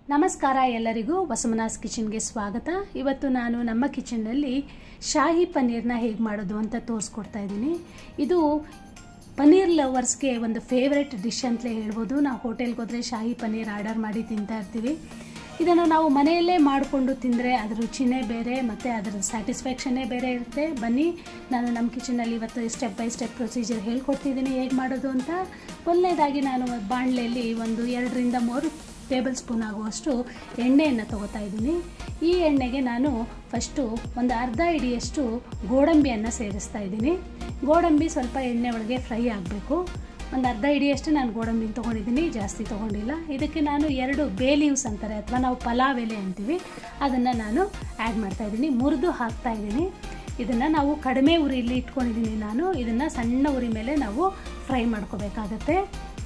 ನಮಸ್ಕಾರ ಎಲ್ಲರಿಗೂ ವಸುಮನಾಸ್ ಕಿಚನ್ಗೆ ಸ್ವಾಗತ ಇವತ್ತು ನಾನು ನಮ್ಮ ಕಿಚನ್ನಲ್ಲಿ ಶಾಹಿ ಪನ್ನೀರ್ನ ಹೇಗೆ ಮಾಡೋದು ಅಂತ ತೋರಿಸ್ಕೊಡ್ತಾ ಇದ್ದೀನಿ ಇದು ಪನ್ನೀರ್ ಲವರ್ಸ್ಗೆ ಒಂದು ಫೇವ್ರೆಟ್ ಡಿಶ್ ಅಂತಲೇ ಹೇಳ್ಬೋದು ನಾವು ಹೋಟೆಲ್ಗೆ ಹೋದರೆ ಶಾಹಿ ಪನ್ನೀರ್ ಆರ್ಡರ್ ಮಾಡಿ ತಿಂತಾ ಇರ್ತೀವಿ ಇದನ್ನು ನಾವು ಮನೆಯಲ್ಲೇ ಮಾಡಿಕೊಂಡು ತಿಂದರೆ ಅದರ ರುಚಿನೇ ಬೇರೆ ಮತ್ತು ಅದರ ಸ್ಯಾಟಿಸ್ಫ್ಯಾಕ್ಷನ್ನೇ ಬೇರೆ ಇರುತ್ತೆ ಬನ್ನಿ ನಾನು ನಮ್ಮ ಕಿಚನಲ್ಲಿ ಇವತ್ತು ಸ್ಟೆಪ್ ಬೈ ಸ್ಟೆಪ್ ಪ್ರೊಸೀಜರ್ ಹೇಳ್ಕೊಡ್ತಿದ್ದೀನಿ ಹೇಗೆ ಮಾಡೋದು ಅಂತ ಮೊದಲನೇದಾಗಿ ನಾನು ಬಾಣಲೆಯಲ್ಲಿ ಒಂದು ಎರಡರಿಂದ ಮೂರು ಟೇಬಲ್ ಸ್ಪೂನ್ ಆಗುವಷ್ಟು ಎಣ್ಣೆಯನ್ನು ತಗೋತಾ ಇದ್ದೀನಿ ಈ ಎಣ್ಣೆಗೆ ನಾನು ಫಸ್ಟು ಒಂದು ಅರ್ಧ ಇಡಿಯಷ್ಟು ಗೋಡಂಬಿಯನ್ನು ಸೇರಿಸ್ತಾ ಇದ್ದೀನಿ ಗೋಡಂಬಿ ಸ್ವಲ್ಪ ಎಣ್ಣೆ ಒಳಗೆ ಫ್ರೈ ಆಗಬೇಕು ಒಂದು ಅರ್ಧ ಇಡಿಯಷ್ಟು ನಾನು ಗೋಡಂಬಿನ ತೊಗೊಂಡಿದ್ದೀನಿ ಜಾಸ್ತಿ ತೊಗೊಂಡಿಲ್ಲ ಇದಕ್ಕೆ ನಾನು ಎರಡು ಬೇ ಲೀವ್ಸ್ ಅಂತಾರೆ ಅಥವಾ ನಾವು ಪಲಾವ್ ಎಲೆ ಅಂತೀವಿ ಅದನ್ನು ನಾನು ಆ್ಯಡ್ ಮಾಡ್ತಾಯಿದ್ದೀನಿ ಮುರಿದು ಹಾಕ್ತಾ ಇದ್ದೀನಿ ಇದನ್ನು ನಾವು ಕಡಿಮೆ ಉರಿಲಿ ಇಟ್ಕೊಂಡಿದ್ದೀನಿ ನಾನು ಇದನ್ನು ಸಣ್ಣ ಉರಿ ಮೇಲೆ ನಾವು ಫ್ರೈ ಮಾಡ್ಕೋಬೇಕಾಗತ್ತೆ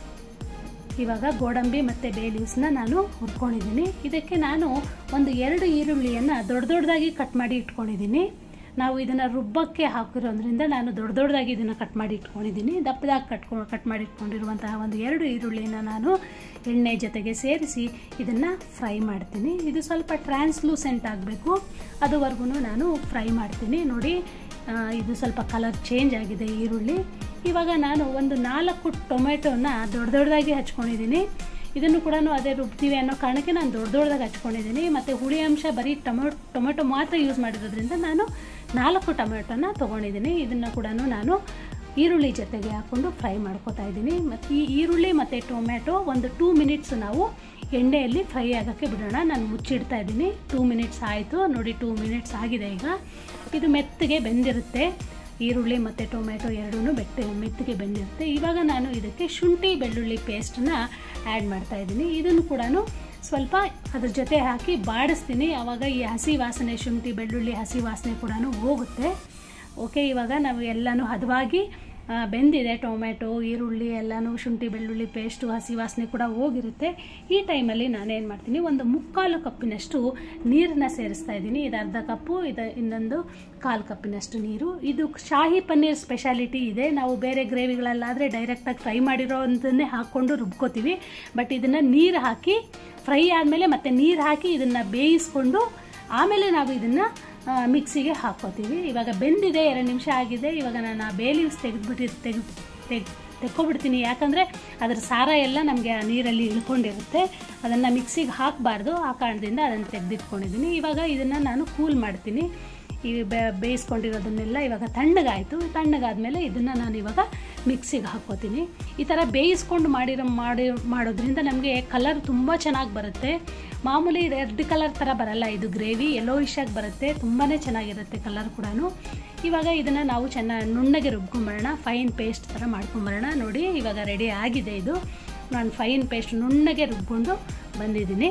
ಇವಾಗ ಗೋಡಂಬಿ ಮತ್ತು ಬೇ ಲೀವ್ಸ್ನ ನಾನು ಹುರ್ಕೊಂಡಿದ್ದೀನಿ ಇದಕ್ಕೆ ನಾನು ಒಂದು ಎರಡು ಈರುಳ್ಳಿಯನ್ನು ದೊಡ್ಡ ದೊಡ್ಡದಾಗಿ ಕಟ್ ಮಾಡಿ ಇಟ್ಕೊಂಡಿದ್ದೀನಿ ನಾವು ಇದನ್ನು ರುಬ್ಬಕ್ಕೆ ಹಾಕಿರೋದ್ರಿಂದ ನಾನು ದೊಡ್ಡ ದೊಡ್ಡದಾಗಿ ಇದನ್ನು ಕಟ್ ಮಾಡಿ ಇಟ್ಕೊಂಡಿದ್ದೀನಿ ದಪ್ಪದಾಗಿ ಕಟ್ಕೊ ಕಟ್ ಮಾಡಿ ಇಟ್ಕೊಂಡಿರುವಂತಹ ಒಂದು ಎರಡು ಈರುಳ್ಳಿನ ನಾನು ಎಣ್ಣೆ ಜೊತೆಗೆ ಸೇರಿಸಿ ಇದನ್ನು ಫ್ರೈ ಮಾಡ್ತೀನಿ ಇದು ಸ್ವಲ್ಪ ಟ್ರಾನ್ಸ್ಲೂಸೆಂಟ್ ಆಗಬೇಕು ಅದುವರೆಗೂ ನಾನು ಫ್ರೈ ಮಾಡ್ತೀನಿ ನೋಡಿ ಇದು ಸ್ವಲ್ಪ ಕಲರ್ ಚೇಂಜ್ ಆಗಿದೆ ಈರುಳ್ಳಿ ಇವಾಗ ನಾನು ಒಂದು ನಾಲ್ಕು ಟೊಮೆಟೊನ ದೊಡ್ಡ ದೊಡ್ಡದಾಗಿ ಹಚ್ಕೊಂಡಿದ್ದೀನಿ ಇದನ್ನು ಕೂಡ ಅದೇ ರುಬ್ತೀವಿ ಅನ್ನೋ ಕಾರಣಕ್ಕೆ ನಾನು ದೊಡ್ಡ ದೊಡ್ಡದಾಗಿ ಹಚ್ಕೊಂಡಿದ್ದೀನಿ ಮತ್ತು ಹುಳಿ ಅಂಶ ಬರೀ ಟೊಮೊ ಟೊಮೆಟೊ ಮಾತ್ರ ಯೂಸ್ ಮಾಡಿರೋದ್ರಿಂದ ನಾನು ನಾಲ್ಕು ಟೊಮೆಟೊನ ತೊಗೊಂಡಿದ್ದೀನಿ ಇದನ್ನು ಕೂಡ ನಾನು ಈರುಳ್ಳಿ ಜೊತೆಗೆ ಹಾಕ್ಕೊಂಡು ಫ್ರೈ ಮಾಡ್ಕೊತಾ ಇದ್ದೀನಿ ಮತ್ತು ಈ ಈರುಳ್ಳಿ ಮತ್ತು ಟೊಮೆಟೊ ಒಂದು ಟೂ ಮಿನಿಟ್ಸ್ ನಾವು ಎಣ್ಣೆಯಲ್ಲಿ ಫ್ರೈ ಆಗೋಕ್ಕೆ ಬಿಡೋಣ ನಾನು ಮುಚ್ಚಿಡ್ತಾ ಇದ್ದೀನಿ ಟೂ ಮಿನಿಟ್ಸ್ ಆಯಿತು ನೋಡಿ ಟೂ ಮಿನಿಟ್ಸ್ ಆಗಿದೆ ಈಗ ಇದು ಮೆತ್ತಗೆ ಬೆಂದಿರುತ್ತೆ ಈರುಳ್ಳಿ ಮತ್ತು ಟೊಮೆಟೊ ಎರಡೂ ಬೆಟ್ಟ ಮೆತ್ತಗೆ ಬೆಂದಿರುತ್ತೆ ಇವಾಗ ನಾನು ಇದಕ್ಕೆ ಶುಂಠಿ ಬೆಳ್ಳುಳ್ಳಿ ಪೇಸ್ಟನ್ನ ಆ್ಯಡ್ ಮಾಡ್ತಾ ಇದ್ದೀನಿ ಇದನ್ನು ಕೂಡ ಸ್ವಲ್ಪ ಅದ್ರ ಜೊತೆ ಹಾಕಿ ಬಾಡಿಸ್ತೀನಿ ಆವಾಗ ಈ ಹಸಿ ವಾಸನೆ ಶುಂಠಿ ಬೆಳ್ಳುಳ್ಳಿ ಹಸಿ ವಾಸನೆ ಕೂಡ ಹೋಗುತ್ತೆ ಓಕೆ ಇವಾಗ ನಾವು ಎಲ್ಲನೂ ಹದವಾಗಿ ಬೆಂದಿದೆ ಟೊಮೆಟೊ ಈರುಳ್ಳಿ ಎಲ್ಲನೂ ಶುಂಠಿ ಬೆಳ್ಳುಳ್ಳಿ ಪೇಸ್ಟು ಹಸಿ ವಾಸನೆ ಕೂಡ ಹೋಗಿರುತ್ತೆ ಈ ಟೈಮಲ್ಲಿ ನಾನೇನು ಮಾಡ್ತೀನಿ ಒಂದು ಮುಕ್ಕಾಲು ಕಪ್ಪಿನಷ್ಟು ನೀರನ್ನ ಸೇರಿಸ್ತಾ ಇದ್ದೀನಿ ಇದು ಅರ್ಧ ಕಪ್ಪು ಇದು ಇನ್ನೊಂದು ಕಾಲು ಕಪ್ಪಿನಷ್ಟು ನೀರು ಇದು ಶಾಹಿ ಪನ್ನೀರ್ ಸ್ಪೆಷಾಲಿಟಿ ಇದೆ ನಾವು ಬೇರೆ ಗ್ರೇವಿಗಳಲ್ಲಾದರೆ ಡೈರೆಕ್ಟಾಗಿ ಫ್ರೈ ಮಾಡಿರೋದನ್ನೇ ಹಾಕ್ಕೊಂಡು ರುಬ್ಕೋತೀವಿ ಬಟ್ ಇದನ್ನು ನೀರು ಹಾಕಿ ಫ್ರೈ ಆದಮೇಲೆ ಮತ್ತೆ ನೀರು ಹಾಕಿ ಇದನ್ನು ಬೇಯಿಸ್ಕೊಂಡು ಆಮೇಲೆ ನಾವು ಇದನ್ನು ಮಿಕ್ಸಿಗೆ ಹಾಕ್ಕೋತೀವಿ ಇವಾಗ ಬೆಂದಿದೆ ಎರಡು ನಿಮಿಷ ಆಗಿದೆ ಇವಾಗ ನಾನು ಆ ಬೇ ಲೀವ್ಸ್ ತೆಗೆದ್ಬಿಟ್ಟು ತೆಗೆದು ತೆಗ್ ತೆಕ್ಕೊಬಿಡ್ತೀನಿ ಯಾಕಂದರೆ ಅದರ ಸಾರ ಎಲ್ಲ ನಮಗೆ ಆ ನೀರಲ್ಲಿ ಇಳ್ಕೊಂಡಿರುತ್ತೆ ಅದನ್ನು ಮಿಕ್ಸಿಗೆ ಹಾಕಬಾರ್ದು ಆ ಕಾರಣದಿಂದ ಅದನ್ನು ತೆಗೆದಿಟ್ಕೊಂಡಿದ್ದೀನಿ ಇವಾಗ ಇದನ್ನು ನಾನು ಕೂಲ್ ಮಾಡ್ತೀನಿ ಈ ಬೇಯಿಸ್ಕೊಂಡಿರೋದನ್ನೆಲ್ಲ ಇವಾಗ ತಣ್ಣಗಾಯಿತು ತಣ್ಣಗಾದ್ಮೇಲೆ ಇದನ್ನು ನಾನು ಇವಾಗ ಮಿಕ್ಸಿಗೆ ಹಾಕ್ಕೋತೀನಿ ಈ ಥರ ಬೇಯಿಸ್ಕೊಂಡು ಮಾಡಿರೋ ಮಾಡಿ ಮಾಡೋದ್ರಿಂದ ನಮಗೆ ಕಲರ್ ತುಂಬ ಚೆನ್ನಾಗಿ ಬರುತ್ತೆ ಮಾಮೂಲಿ ರೆಡ್ ಕಲರ್ ಥರ ಬರಲ್ಲ ಇದು ಗ್ರೇವಿ ಯೆಲ್ಲೋಯಿಶಾಗಿ ಬರುತ್ತೆ ತುಂಬಾ ಚೆನ್ನಾಗಿರುತ್ತೆ ಕಲರ್ ಕೂಡ ಇವಾಗ ಇದನ್ನು ನಾವು ಚೆನ್ನಾಗಿ ನುಣ್ಣಗೆ ರುಬ್ಕೊಂಬರೋಣ ಫೈನ್ ಪೇಸ್ಟ್ ಥರ ಮಾಡ್ಕೊಂಬರೋಣ ನೋಡಿ ಇವಾಗ ರೆಡಿ ಆಗಿದೆ ಇದು ನಾನು ಫೈನ್ ಪೇಸ್ಟ್ ನುಣ್ಣಗೆ ರುಬ್ಕೊಂಡು ಬಂದಿದ್ದೀನಿ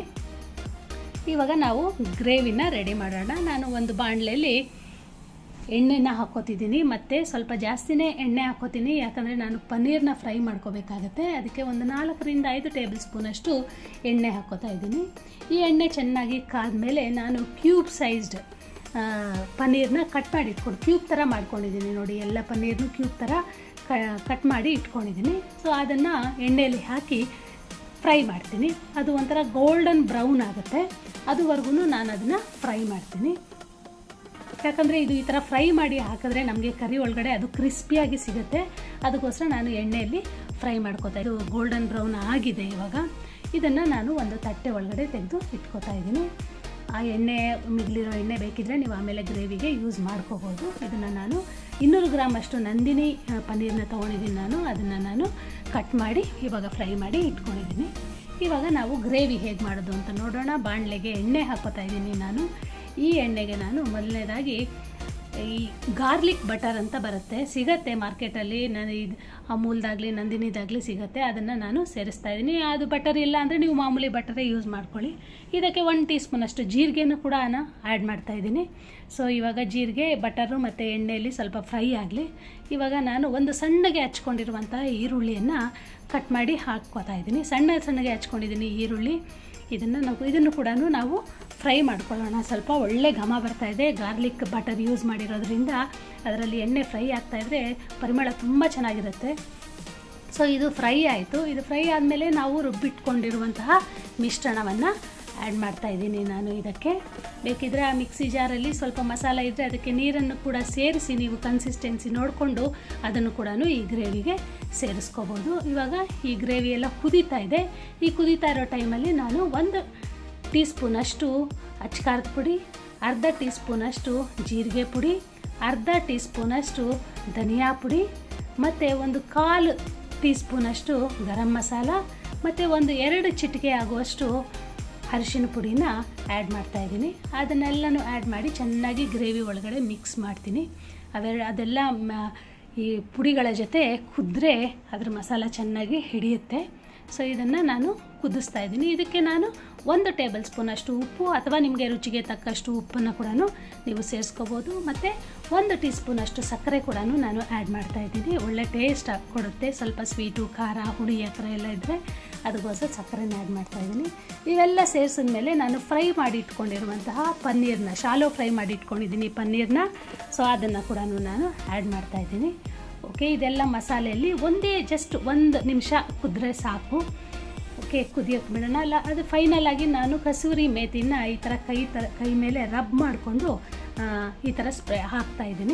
ಇವಾಗ ನಾವು ಗ್ರೇವಿನ ರೆಡಿ ಮಾಡೋಣ ನಾನು ಒಂದು ಬಾಣಲೆಯಲ್ಲಿ ಎಣ್ಣೆನ ಹಾಕ್ಕೋತಿದ್ದೀನಿ ಮತ್ತು ಸ್ವಲ್ಪ ಜಾಸ್ತಿನೇ ಎಣ್ಣೆ ಹಾಕ್ಕೋತೀನಿ ಯಾಕಂದರೆ ನಾನು ಪನ್ನೀರ್ನ ಫ್ರೈ ಮಾಡ್ಕೋಬೇಕಾಗತ್ತೆ ಅದಕ್ಕೆ ಒಂದು ನಾಲ್ಕರಿಂದ ಐದು ಟೇಬಲ್ ಸ್ಪೂನಷ್ಟು ಎಣ್ಣೆ ಹಾಕ್ಕೋತಾ ಇದ್ದೀನಿ ಈ ಎಣ್ಣೆ ಚೆನ್ನಾಗಿ ಕಾದ್ಮೇಲೆ ನಾನು ಕ್ಯೂಬ್ ಸೈಜ್ಡ್ ಪನ್ನೀರ್ನ ಕಟ್ ಮಾಡಿ ಇಟ್ಕೊಂಡು ಕ್ಯೂಬ್ ಥರ ಮಾಡ್ಕೊಂಡಿದ್ದೀನಿ ನೋಡಿ ಎಲ್ಲ ಪನ್ನೀರ್ನು ಕ್ಯೂಬ್ ಥರ ಕಟ್ ಮಾಡಿ ಇಟ್ಕೊಂಡಿದ್ದೀನಿ ಸೊ ಅದನ್ನು ಎಣ್ಣೆಯಲ್ಲಿ ಹಾಕಿ ಫ್ರೈ ಮಾಡ್ತೀನಿ ಅದು ಒಂಥರ ಗೋಲ್ಡನ್ ಬ್ರೌನ್ ಆಗುತ್ತೆ ಅದುವರೆಗೂ ನಾನು ಅದನ್ನು ಫ್ರೈ ಮಾಡ್ತೀನಿ ಯಾಕಂದರೆ ಇದು ಈ ಥರ ಫ್ರೈ ಮಾಡಿ ಹಾಕಿದ್ರೆ ನಮಗೆ ಕರಿ ಒಳಗಡೆ ಅದು ಕ್ರಿಸ್ಪಿಯಾಗಿ ಸಿಗುತ್ತೆ ಅದಕ್ಕೋಸ್ಕರ ನಾನು ಎಣ್ಣೆಯಲ್ಲಿ ಫ್ರೈ ಮಾಡ್ಕೋತಾ ಇದು ಗೋಲ್ಡನ್ ಬ್ರೌನ್ ಆಗಿದೆ ಇವಾಗ ಇದನ್ನು ನಾನು ಒಂದು ತಟ್ಟೆ ಒಳಗಡೆ ತೆಗೆದು ಇಟ್ಕೋತಾ ಇದ್ದೀನಿ ಆ ಎಣ್ಣೆ ಮಿಗಿಲಿರೋ ಎಣ್ಣೆ ಬೇಕಿದ್ರೆ ನೀವು ಆಮೇಲೆ ಗ್ರೇವಿಗೆ ಯೂಸ್ ಮಾಡ್ಕೋಬೋದು ಇದನ್ನು ನಾನು ಇನ್ನೂರು ಗ್ರಾಮ್ ಅಷ್ಟು ನಂದಿನಿ ಪನ್ನೀರನ್ನ ತೊಗೊಂಡಿದ್ದೀನಿ ನಾನು ಅದನ್ನು ನಾನು ಕಟ್ ಮಾಡಿ ಇವಾಗ ಫ್ರೈ ಮಾಡಿ ಇಟ್ಕೊಂಡಿದ್ದೀನಿ ಇವಾಗ ನಾವು ಗ್ರೇವಿ ಹೇಗೆ ಮಾಡೋದು ಅಂತ ನೋಡೋಣ ಬಾಣಲೆಗೆ ಎಣ್ಣೆ ಹಾಕೋತಾ ಇದ್ದೀನಿ ನಾನು ಈ ಎಣ್ಣೆಗೆ ನಾನು ಮೊದಲನೇದಾಗಿ ಈ ಗಾರ್ಲಿಕ್ ಬಟರ್ ಅಂತ ಬರುತ್ತೆ ಸಿಗತ್ತೆ ಮಾರ್ಕೆಟಲ್ಲಿ ನಾನು ಇದು ಅಮೂಲ್ದಾಗಲಿ ನಂದಿನಿದಾಗಲಿ ಸಿಗುತ್ತೆ ಅದನ್ನು ನಾನು ಸೇರಿಸ್ತಾ ಇದ್ದೀನಿ ಅದು ಬಟರ್ ಇಲ್ಲ ಅಂದರೆ ನೀವು ಮಾಮೂಲಿ ಬಟರೇ ಯೂಸ್ ಮಾಡ್ಕೊಳ್ಳಿ ಇದಕ್ಕೆ ಒನ್ ಟೀ ಸ್ಪೂನಷ್ಟು ಜೀರಿಗೆನೂ ಕೂಡ ನಾನು ಆ್ಯಡ್ ಮಾಡ್ತಾ ಇದ್ದೀನಿ ಸೊ ಇವಾಗ ಜೀರಿಗೆ ಬಟರು ಮತ್ತು ಎಣ್ಣೆಯಲ್ಲಿ ಸ್ವಲ್ಪ ಫ್ರೈ ಆಗಲಿ ಇವಾಗ ನಾನು ಒಂದು ಸಣ್ಣಗೆ ಹಚ್ಕೊಂಡಿರುವಂಥ ಈರುಳ್ಳಿಯನ್ನು ಕಟ್ ಮಾಡಿ ಹಾಕ್ಕೋತಾ ಇದ್ದೀನಿ ಸಣ್ಣ ಸಣ್ಣಗೆ ಹಚ್ಕೊಂಡಿದ್ದೀನಿ ಈರುಳ್ಳಿ ಇದನ್ನು ನಾವು ಇದನ್ನು ಕೂಡ ನಾವು ಫ್ರೈ ಮಾಡ್ಕೊಳ್ಳೋಣ ಸ್ವಲ್ಪ ಒಳ್ಳೆ ಘಮ ಬರ್ತಾ ಇದೆ ಗಾರ್ಲಿಕ್ ಬಟರ್ ಯೂಸ್ ಮಾಡಿರೋದ್ರಿಂದ ಅದರಲ್ಲಿ ಎಣ್ಣೆ ಫ್ರೈ ಆಗ್ತಾಯಿದ್ರೆ ಪರಿಮಳ ತುಂಬ ಚೆನ್ನಾಗಿರುತ್ತೆ ಸೊ ಇದು ಫ್ರೈ ಆಯಿತು ಇದು ಫ್ರೈ ಆದಮೇಲೆ ನಾವು ರುಬ್ಬಿಟ್ಕೊಂಡಿರುವಂತಹ ಮಿಶ್ರಣವನ್ನು ಆ್ಯಡ್ ಮಾಡ್ತಾ ಇದ್ದೀನಿ ನಾನು ಇದಕ್ಕೆ ಬೇಕಿದ್ರೆ ಆ ಮಿಕ್ಸಿ ಜಾರಲ್ಲಿ ಸ್ವಲ್ಪ ಮಸಾಲ ಇದ್ದರೆ ಅದಕ್ಕೆ ನೀರನ್ನು ಕೂಡ ಸೇರಿಸಿ ನೀವು ಕನ್ಸಿಸ್ಟೆನ್ಸಿ ನೋಡಿಕೊಂಡು ಅದನ್ನು ಕೂಡ ಈ ಗ್ರೇವಿಗೆ ಸೇರಿಸ್ಕೋಬೋದು ಇವಾಗ ಈ ಗ್ರೇವಿ ಎಲ್ಲ ಕುದೀತಾ ಇದೆ ಈ ಕುದೀತಾ ಇರೋ ಟೈಮಲ್ಲಿ ನಾನು ಒಂದು ಟೀ ಸ್ಪೂನಷ್ಟು ಅಚ್ಕಾರದ ಪುಡಿ ಅರ್ಧ ಟೀ ಸ್ಪೂನಷ್ಟು ಜೀರಿಗೆ ಪುಡಿ ಅರ್ಧ ಟೀ ಸ್ಪೂನಷ್ಟು ಧನಿಯಾ ಪುಡಿ ಮತ್ತು ಒಂದು ಕಾಲು ಟೀ ಸ್ಪೂನಷ್ಟು ಗರಂ ಮಸಾಲ ಮತ್ತು ಒಂದು ಎರಡು ಚಿಟಿಕೆ ಆಗುವಷ್ಟು ಅರಿಶಿನ ಪುಡಿನ ಆ್ಯಡ್ ಮಾಡ್ತಾಯಿದ್ದೀನಿ ಅದನ್ನೆಲ್ಲನೂ ಆ್ಯಡ್ ಮಾಡಿ ಚೆನ್ನಾಗಿ ಗ್ರೇವಿ ಒಳಗಡೆ ಮಿಕ್ಸ್ ಮಾಡ್ತೀನಿ ಅವೆರಡು ಅದೆಲ್ಲ ಮ- ಈ ಪುಡಿಗಳ ಜೊತೆ ಕುದ್ರೆ ಅದ್ರ ಮಸಾಲ ಚೆನ್ನಾಗಿ ಹಿಡಿಯುತ್ತೆ ಸೊ ಇದನ್ನು ನಾನು ಕುದಿಸ್ತಾ ಇದ್ದೀನಿ ಇದಕ್ಕೆ ನಾನು ಒಂದು ಟೇಬಲ್ ಸ್ಪೂನಷ್ಟು ಉಪ್ಪು ಅಥವಾ ನಿಮಗೆ ರುಚಿಗೆ ತಕ್ಕಷ್ಟು ಉಪ್ಪನ್ನು ಕೂಡ ನೀವು ಸೇರಿಸ್ಕೋಬೋದು ಮತ್ತು ಒಂದು ಟೀ ಸ್ಪೂನಷ್ಟು ಸಕ್ಕರೆ ಕೂಡ ನಾನು ಆ್ಯಡ್ ಮಾಡ್ತಾ ಇದ್ದೀನಿ ಒಳ್ಳೆ ಟೇಸ್ಟ್ ಕೊಡುತ್ತೆ ಸ್ವಲ್ಪ ಸ್ವೀಟು ಖಾರ ಹುಳಿ ಆ ಥರ ಎಲ್ಲ ಇದ್ದರೆ ಅದಕ್ಕೋಸ್ಕರ ಸಕ್ಕರೆನ ಆ್ಯಡ್ ಮಾಡ್ತಾ ಇದ್ದೀನಿ ಇವೆಲ್ಲ ಸೇರಿಸಿದ ಮೇಲೆ ನಾನು ಫ್ರೈ ಮಾಡಿ ಇಟ್ಕೊಂಡಿರುವಂತಹ ಪನ್ನೀರ್ನ ಶಾಲೋ ಫ್ರೈ ಮಾಡಿ ಇಟ್ಕೊಂಡಿದ್ದೀನಿ ಪನ್ನೀರ್ನ ಸೊ ಅದನ್ನು ಕೂಡ ನಾನು ಆ್ಯಡ್ ಮಾಡ್ತಾ ಇದ್ದೀನಿ ಓಕೆ ಇದೆಲ್ಲ ಮಸಾಲೆಯಲ್ಲಿ ಒಂದೇ ಜಸ್ಟ್ ಒಂದು ನಿಮಿಷ ಕುದ್ರೆ ಸಾಕು ಓಕೆ ಕುದಿಯೋಕ್ಕೆ ಬಿಡೋಣ ಅಲ್ಲ ಅದು ಫೈನಲ್ ಆಗಿ ನಾನು ಕಸೂರಿ ಮೇತಿನ ಈ ಥರ ಕೈ ಥರ ಕೈ ಮೇಲೆ ರಬ್ ಮಾಡಿಕೊಂಡು ಈ ಥರ ಸ್ಪ್ರೇ ಹಾಕ್ತಾ ಇದ್ದೀನಿ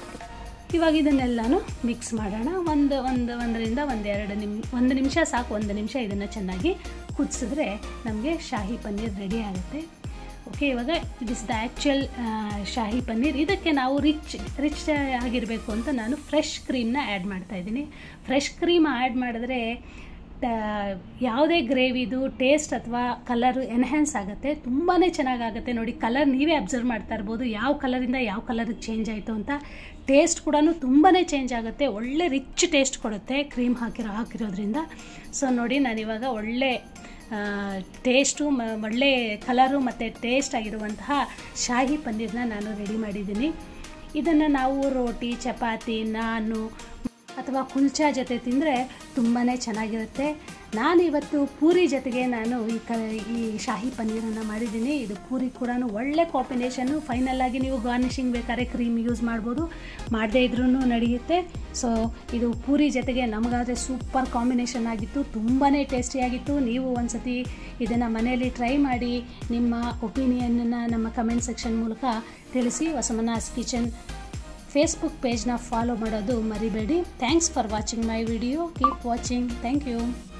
ಇವಾಗ ಇದನ್ನೆಲ್ಲನೂ ಮಿಕ್ಸ್ ಮಾಡೋಣ ಒಂದು ಒಂದು ಒಂದರಿಂದ ಒಂದು ಎರಡು ನಿಮ್ ಒಂದು ನಿಮಿಷ ಸಾಕು ಒಂದು ನಿಮಿಷ ಇದನ್ನು ಚೆನ್ನಾಗಿ ಕುದಿಸಿದ್ರೆ ನಮಗೆ ಶಾಹಿ ಪನ್ನೀರ್ ರೆಡಿ ಆಗುತ್ತೆ ಓಕೆ ಇವಾಗ it is the actual shahi paneer ಇದಕ್ಕೆ ನಾವು ರಿಚ್ ರಿಚ್ ಆಗಿರಬೇಕು ಅಂತ ನಾನು ಫ್ರೆಶ್ ಕ್ರೀಮ್ನ ಆ್ಯಡ್ ಮಾಡ್ತಾ ಇದ್ದೀನಿ ಫ್ರೆಶ್ ಕ್ರೀಮ್ ಆ್ಯಡ್ ಮಾಡಿದ್ರೆ ಟ- ಯಾವುದೇ ಗ್ರೇವಿದು ಟೇಸ್ಟ್ ಅಥವಾ ಕಲರು ಎನ್ಹ್ಯಾನ್ಸ್ ಆಗುತ್ತೆ ತುಂಬಾ ಚೆನ್ನಾಗಾಗುತ್ತೆ ನೋಡಿ ಕಲರ್ ನೀವೇ ಅಬ್ಸರ್ವ್ ಮಾಡ್ತಾ ಇರ್ಬೋದು ಯಾವ ಕಲರಿಂದ ಯಾವ ಕಲರಿಗೆ ಚೇಂಜ್ ಆಯಿತು ಅಂತ ಟೇಸ್ಟ್ ಕೂಡ ತುಂಬಾ ಚೇಂಜ್ ಆಗುತ್ತೆ ಒಳ್ಳೆ ರಿಚ್ ಟೇಸ್ಟ್ ಕೊಡುತ್ತೆ ಕ್ರೀಮ್ ಹಾಕಿರೋ ಹಾಕಿರೋದ್ರಿಂದ ಸೊ ನೋಡಿ ನಾನಿವಾಗ ಒಳ್ಳೆ ಟೇಸ್ಟು ಮ ಒಳ್ಳೆ ಕಲರು ಮತ್ತು ಟೇಸ್ಟ್ ಆಗಿರುವಂತಹ ಶಾಹಿ ಪನ್ನೀರ್ನ ನಾನು ರೆಡಿ ಮಾಡಿದ್ದೀನಿ ಇದನ್ನು ನಾವು ರೋಟಿ ಚಪಾತಿ ನಾನು ಅಥವಾ ಕುಲ್ಚಾ ಜೊತೆ ತಿಂದರೆ ತುಂಬಾ ಚೆನ್ನಾಗಿರುತ್ತೆ ನಾನು ಇವತ್ತು ಪೂರಿ ಜೊತೆಗೆ ನಾನು ಈ ಕ ಈ ಶಾಹಿ ಪನ್ನೀರನ್ನು ಮಾಡಿದ್ದೀನಿ ಇದು ಪೂರಿ ಕೂಡ ಒಳ್ಳೆ ಕಾಂಬಿನೇಷನ್ನು ಫೈನಲ್ ಆಗಿ ನೀವು ಗಾರ್ನಿಷಿಂಗ್ ಬೇಕಾದ್ರೆ ಕ್ರೀಮ್ ಯೂಸ್ ಮಾಡ್ಬೋದು ಮಾಡದೇ ಇದ್ರೂ ನಡೆಯುತ್ತೆ ಸೊ ಇದು ಪೂರಿ ಜೊತೆಗೆ ನಮಗಾದರೆ ಸೂಪರ್ ಕಾಂಬಿನೇಷನ್ ಆಗಿತ್ತು ತುಂಬಾ ಟೇಸ್ಟಿಯಾಗಿತ್ತು ನೀವು ಒಂದು ಸತಿ ಇದನ್ನು ಮನೆಯಲ್ಲಿ ಟ್ರೈ ಮಾಡಿ ನಿಮ್ಮ ಒಪಿನಿಯನ್ನನ್ನು ನಮ್ಮ ಕಮೆಂಟ್ ಸೆಕ್ಷನ್ ಮೂಲಕ ತಿಳಿಸಿ ವಸಮನಾಸ್ ಕಿಚನ್ ಫೇಸ್ಬುಕ್ ಪೇಜ್ನ ಫಾಲೋ ಮಾಡೋದು ಮರಿಬೇಡಿ thanks for watching my video keep watching thank you